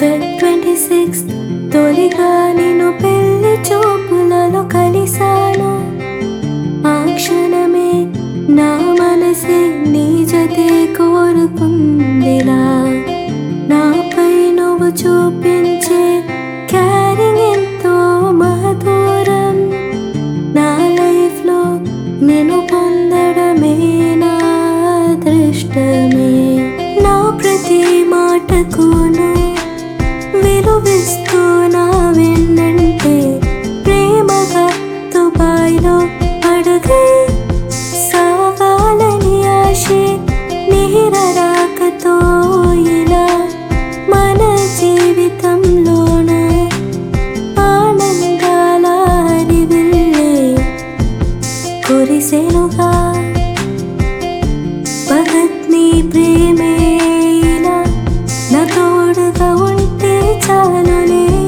Feb twenty six తొలిగా నేను పెళ్లి చూపులలో కలిశాను ఆ క్షణమే నా మనసే నీ జతే కోరుకుందిరా నాపై నువ్వు చూపించే క్యారింగ్ ఎంతో మధురం నా లైఫ్లో నేను పొందడమే నా అదృష్టమే నా ప్రతి మాటకును విలువిస్తూ నా వెన్నంటే ప్రేమగా దుబాయ్లో అడుగై సాగాలని ఆశే నిరరాకతో ఇలా మన జీవితంలోన ఆనందాల హరివిల్లే కురిసెనుగా భగత్ నీ ప్రేమే ఇలా నా తోడుగా ఉంటే చాలులే